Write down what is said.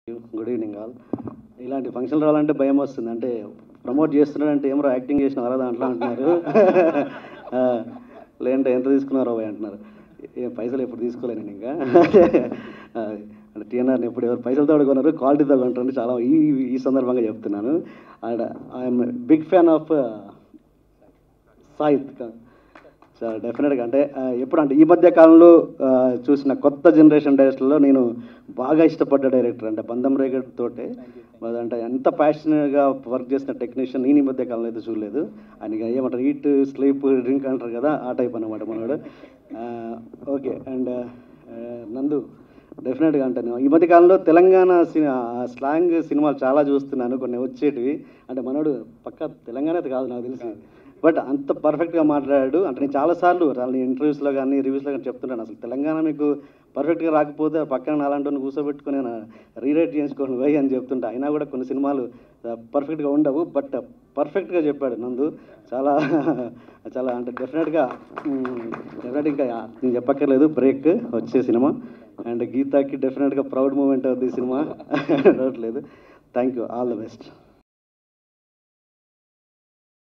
good evening all ఇలాంటి function రావాలంటే భయం వస్తుంది అంటే ప్రమోట్ చేస్తున్నాడంటే ఏమో యాక్టింగ్ చేసిన వాళ్ళ దాంట్లో అంటున్నారు ఆ, లేదంటే ఎంత తీసుకున్నారో భయ అంటున్నారు ఏ పైసలు ఎప్పుడు తీసుకోలేను నేను ఇంకా ఆ, అంటే టీఎన్ఆర్ని ఎప్పుడు ఎవరు పైసలతో కొన్నారు క్వాలిటీతో కొంటారని చాలా ఈ ఈ సందర్భంగా చెప్తున్నాను and I'm big fan of సాయిత్ సో డెఫినెట్గా అంటే ఆ, ఎప్పుడు అంటే ఈ మధ్య కాలంలో ఆ, చూసిన కొత్త జనరేషన్ డైరెక్టర్లో నేను బాగా ఇష్టపడ్డ డైరెక్టర్ అంటే బంధం రేగడ్ తోటే అంటే ఎంత ప్యాషనెట్గా వర్క్ చేసిన టెక్నీషియన్ నేను ఈ మధ్య కాలంలో అయితే చూడలేదు ఆయన ఏమంటారు ఈట్ స్లీప్ డ్రింక్ అంటారు కదా ఆ టైప్ అనమాట మనవాడు ఓకే అండ్ నందు డెఫినెట్గా అంటే నేను ఈ మధ్య కాలంలో తెలంగాణ సినిమా స్లాంగ్ సినిమాలు చాలా చూస్తున్నాను కొన్ని వచ్చేటివి అంటే మనోడు పక్క తెలంగాణ అయితే కాదు నాకు తెలిసి బట్ అంత పర్ఫెక్ట్గా మాట్లాడాడు అంటే నేను చాలాసార్లు వాళ్ళ ఇంటర్వ్యూస్లో కానీ రివ్యూస్లో కానీ చెప్తున్నాను అసలు తెలంగాణ మీకు పర్ఫెక్ట్గా రాకపోతే పక్కన అలాంటి కూర్చోబెట్టుకుని రీరైట్ చేయించుకోండి పోయి అని చెప్తుంటా అయినా కూడా కొన్ని సినిమాలు పర్ఫెక్ట్గా ఉండవు బట్ పర్ఫెక్ట్గా చెప్పాడు నందు చాలా చాలా అంటే డెఫినెట్గా డెఫినెట్ ఇంకా నేను చెప్పక్కర్లేదు బ్రేక్ వచ్చే సినిమా అండ్ గీతాకి డెఫినెట్గా ప్రౌడ్ మూమెంట్ అవుతుంది ఈ సినిమా డౌట్ లేదు thank you all the best